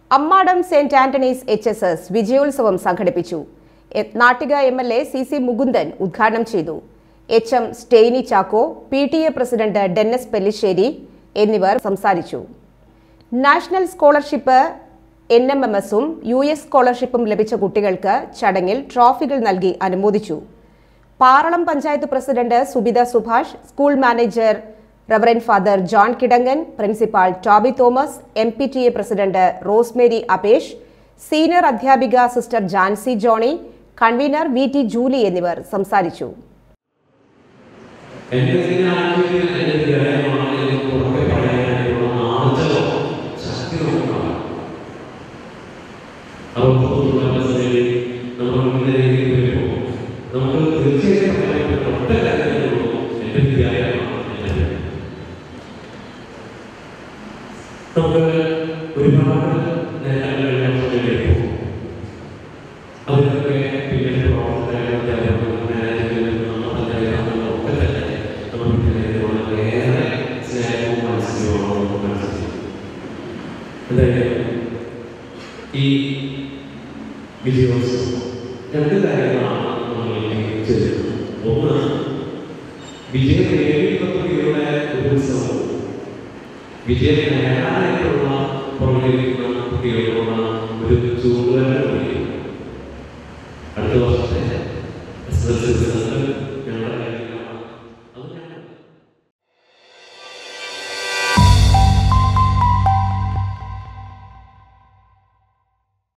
Ammadam saint Antony's H S S വിജയോത്സവം സംഘടിപ്പിച്ചു എ- Nattika M L A C C Mukundan ഉദ്ഘാടനം ചെയ്തു H M Stainy Chacko P T A president Dennis Pellissery എന്നിവർ സംസാരിച്ചു national scholarship N M M എസും യു എസ് സ്കോളർഷിപ്പും ലഭിച്ച കുട്ടികൾക്ക് ചടങ്ങിൽ ട്രോഫികൾ നൽകി അനുമോദിച്ചു Paralam panchayat president Subitha Subhash school manager reverend father John Kidangan principal Toby Thomas M P T A president Rosemary അപേഷ് സീനിയർ അധ്യാപിക sister Jancy Johnny convener V T Julie എന്നിവർ സംസാരിച്ചു എന്തെങ്കിലും ആണെങ്കിൽ എന്റെ വിദ്യാലയമാണ് എനിക്ക് പുറത്തെ പറയാനായിട്ടുള്ള ആർജവം ശക്തി നമുക്കാണ് അപ്പോൾ പൊതുജനങ്ങളിൽ നമ്മൾ മുന്നിലേക്ക് വരുമ്പോൾ നമുക്ക് തീർച്ചയായും പറയാൻ പറ്റുന്ന ഒറ്റ കാര്യങ്ങളുള്ളൂ എന്റെ വിദ്യാലയമാണ് എന്റെ വിദ്യാലയം. നമുക്ക് ഒരുപാട് നേട്ടങ്ങൾ നേടിയെടുക്കും അതിനൊക്കെ പിന്നീട് പ്രവർത്തകരും അധ്യാപകരും മാനേജ്മെന്റും നമ്മുടെ പഞ്ചായത്തുകളും ഒക്കെ തന്നെ നമ്മുടെ വിദ്യാലയത്തിനോട് ഏറെ സ്നേഹവും മനസ്സിലുമാണ് നമുക്ക് മനസ്സിലാക്കുന്നത് എന്തായാലും ഈ വിജയോത്സവം രണ്ട് കാര്യങ്ങളാണ് നമ്മളിലേക്ക് ചെയ്തത് ഒന്ന് വിജയം നേടിയിട്ടുള്ള കുട്ടികളുടെ ഒരു ഉത്സവം വിജയം നേടാനായിട്ടുള്ള പുറകിലിരിക്കുന്ന കുട്ടികളോടുള്ള ഒരു ചൂടുതൽ കൂടിയാണ് അടുത്ത വർഷത്തെ S S L C result ഞങ്ങളുടെ